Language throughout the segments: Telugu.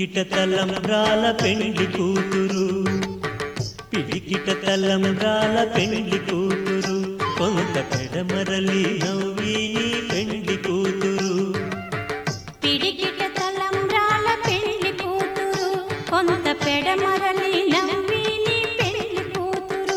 పిడికిట తలంబ్రాల పెండ్లి కూతురు పిడికిట తలంబ్రాల పెండ్లి కూతురు కొంత పెడమరలి నవ్వి నీ పెండ్లి కూతురు పిడికిట తలంబ్రాల పెళ్లి కూతురు కొంత పెడమరలి నవ్వి నీ పెళ్లి కూతురు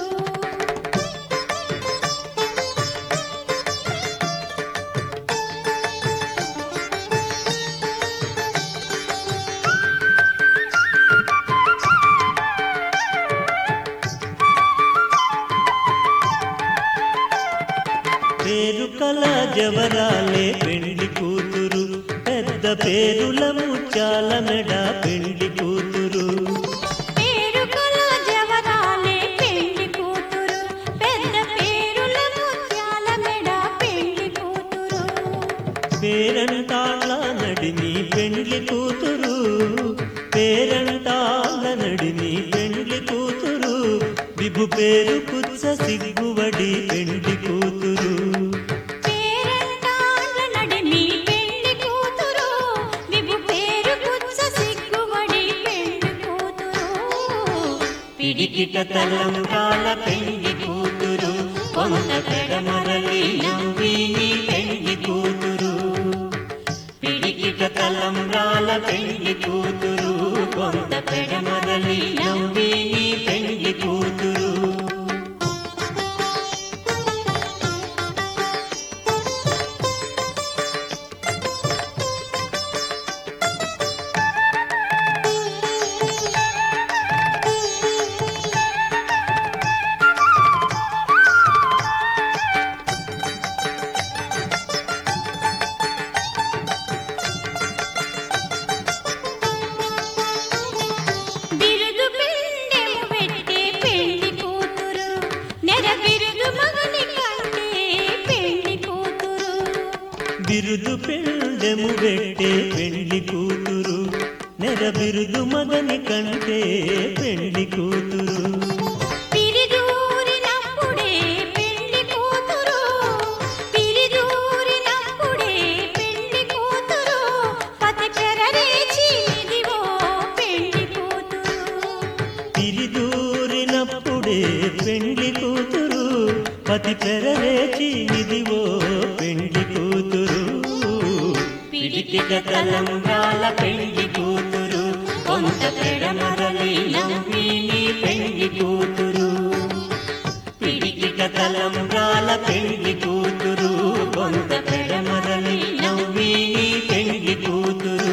పేరు కల జవరాలే పెండ్లి కూతురు పెద్ద పేరుల ముత్యాల మెడ పెండ్లి కూతురు పేరుకల జవరాలే పెళ్లి కూతురు పెద్ద పేరుల ముత్యాల మెడ పెళ్లి కూతురు పేరంటాళ్ళ నడిని పెండ్లి కూతురు పేరంటాళ్ళ నడిని పెండ్లి కూతురు విభు పేరు కుచ్చ సిగ్గువడి పెండ్లి కూతురు పేరంటాళ్ళ నడిమి పెళ్లి కూతురు విభు పేరు కుచ్చ సిగ్గుబడి పెళ్లి కూతురు పిడికిట తలంకాల పెండ్లి కూతురు కొంత పెడమరలి నవ్వి నీ పెండ్లి కూతురు పిడికిట తలంబ్రాల పెండ్లి కూతురు కొంత పెడమరలి నవ్వి నీ పెండ్లి కూతురు బిరుదు పిండెము పెట్టే పెళ్లి కూతురు నెర బిరుదు మగని కంటే పెళ్లి కూతురు బిరుదు పెండెము పెట్టే పెండ్లి కూతురు నెర బిరుదు మగని కంటే పెండ్లి కూతురు పిరిదూరినప్పుడే పెళ్లి కూతురు పిరిదూరినప్పుడే పెళ్లి కూతురు పతి పెరరేచి ఇదిగో పెళ్లి కూతురు తిరిదూరినప్పుడే పెండ్లి కూతురు పతి పెరవేచి నిదివో పెండ్లి కూతురు పిడికిట తలంబ్రాల పెండ్లి కూతురు కొంత పెడమరలి నవ్వి నీ పెండ్లి కూతురు పిడికిట తలంబ్రాల పెండ్లి కూతురు కొంత పెడమరలి నవ్వి నీ పెండ్లి కూతురు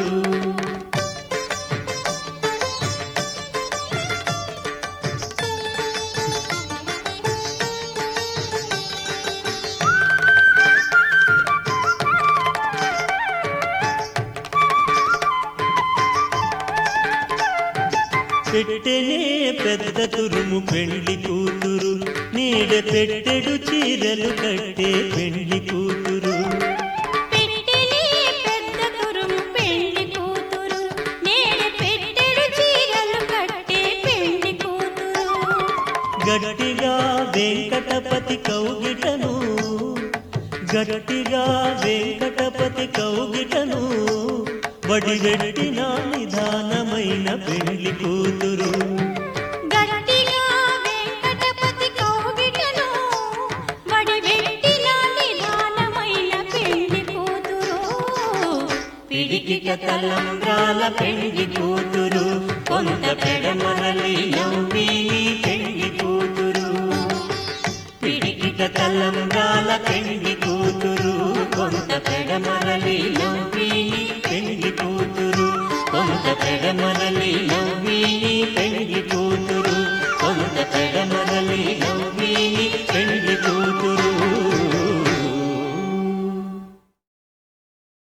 పెట్టెనే పెద్ద తురుము పెండ్లి కూతురు నీడ పెట్టెడు చీరలు కట్టే పెండ్లి కూతురు పెట్టెలే పెద్ద తురుము పెళ్లి కూతురు నేడు పెట్టెడు చీరలు కట్టే పెళ్లి కూతురు గట్టిగా వెంకటపతి కౌగిటను గట్టిగా వెంకటపతి కౌగిటను వడివెట్టిన నిదానమైన పెండ్లి కూతురు గట్టిగా వెంకటపతి కౌగిటను వడివెట్టిన నిదానమైన పెళ్లి కూతురు పిడికిట తలంబ్రాల పెండ్లి కూతురు కొంత పెడమరలి నవ్వి నీ పెండ్లి కూతురు పిడికిట తలంబ్రాల పెండ్లి కూతురు కొంత పెడమరలి నవ్వి నీ పెండ్లి కూతురు కొంత పెడమరలి నవ్వి నీ పెండ్లి